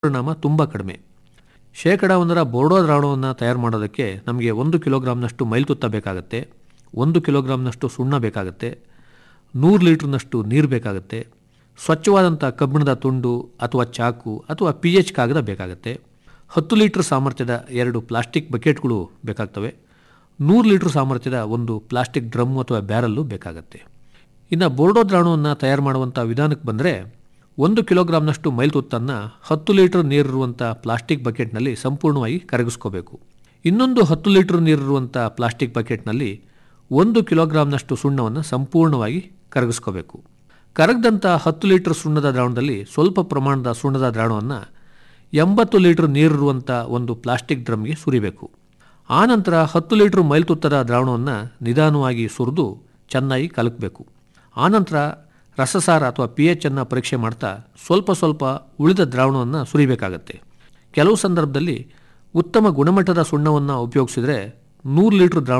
ಪರಿಣಾಮ ತುಂಬ ಕಡಿಮೆ ಶೇಕಡ ಒಂದರ ಬೋರ್ಡೋ ದ್ರಾವಣವನ್ನು ತಯಾರು ಮಾಡೋದಕ್ಕೆ ನಮಗೆ ಒಂದು ಕಿಲೋಗ್ರಾಮ್ನಷ್ಟು ಮೈಲ್ತುತ್ತ ಬೇಕಾಗುತ್ತೆ ಒಂದು ಕಿಲೋಗ್ರಾಮ್ನಷ್ಟು ಸುಣ್ಣ ಬೇಕಾಗುತ್ತೆ ನೂರು ಲೀಟ್ರ್ನಷ್ಟು ನೀರು ಬೇಕಾಗುತ್ತೆ ಸ್ವಚ್ಛವಾದಂಥ ಕಬ್ಬಿಣದ ತುಂಡು ಅಥವಾ ಚಾಕು ಅಥವಾ ಪಿ ಎಚ್ ಕಾಗದ ಬೇಕಾಗುತ್ತೆ ಹತ್ತು ಲೀಟ್ರ್ ಸಾಮರ್ಥ್ಯದ ಎರಡು ಪ್ಲಾಸ್ಟಿಕ್ ಬಕೆಟ್ಗಳು ಬೇಕಾಗ್ತವೆ ನೂರು ಲೀಟ್ರ್ ಸಾಮರ್ಥ್ಯದ ಒಂದು ಪ್ಲಾಸ್ಟಿಕ್ ಡ್ರಮ್ ಅಥವಾ ಬ್ಯಾರಲ್ಲು ಬೇಕಾಗುತ್ತೆ ಇನ್ನು ಬೋರ್ಡೋ ದ್ರಾವಣವನ್ನು ತಯಾರು ಮಾಡುವಂಥ ವಿಧಾನಕ್ಕೆ ಬಂದರೆ ಒಂದು ಕಿಲೋಗ್ರಾಮ್ನಷ್ಟು ಮೈಲ್ತುತ್ತನ್ನು ಹತ್ತು ಲೀಟರ್ ನೀರಿರುವಂಥ ಪ್ಲಾಸ್ಟಿಕ್ ಬಕೆಟ್ನಲ್ಲಿ ಸಂಪೂರ್ಣವಾಗಿ ಕರಗಿಸ್ಕೋಬೇಕು ಇನ್ನೊಂದು ಹತ್ತು ಲೀಟರ್ ನೀರಿರುವಂಥ ಪ್ಲಾಸ್ಟಿಕ್ ಬಕೆಟ್ನಲ್ಲಿ ಒಂದು ಕಿಲೋಗ್ರಾಮ್ನಷ್ಟು ಸುಣ್ಣವನ್ನು ಸಂಪೂರ್ಣವಾಗಿ ಕರಗಿಸ್ಕೋಬೇಕು ಕರಗದಂಥ ಹತ್ತು ಲೀಟರ್ ಸುಣ್ಣದ ದ್ರಾವಣದಲ್ಲಿ ಸ್ವಲ್ಪ ಪ್ರಮಾಣದ ಸುಣ್ಣದ ದ್ರಾವಣವನ್ನು ಎಂಬತ್ತು ಲೀಟರ್ ನೀರಿರುವಂಥ ಒಂದು ಪ್ಲಾಸ್ಟಿಕ್ ಡ್ರಮ್ಗೆ ಸುರಿಬೇಕು ಆನಂತರ ಹತ್ತು ಲೀಟರ್ ಮೈಲ್ತುತ್ತದ ದ್ರಾವಣವನ್ನು ನಿಧಾನವಾಗಿ ಸುರಿದು ಚೆನ್ನಾಗಿ ಕಲಕಬೇಕು ಆನಂತರ ರಸಸಾರ ಅಥವಾ ಪಿ ಎಚ್ ಅನ್ನು ಪರೀಕ್ಷೆ ಮಾಡ್ತಾ ಸ್ವಲ್ಪ ಸ್ವಲ್ಪ ಉಳಿದ ದ್ರಾವಣವನ್ನು ಸುರಿಬೇಕಾಗತ್ತೆ ಕೆಲವು ಸಂದರ್ಭದಲ್ಲಿ ಉತ್ತಮ ಗುಣಮಟ್ಟದ ಸುಣ್ಣವನ್ನು ಉಪಯೋಗಿಸಿದರೆ ನೂರು ಲೀಟರ್ ದ್ರಾವಣ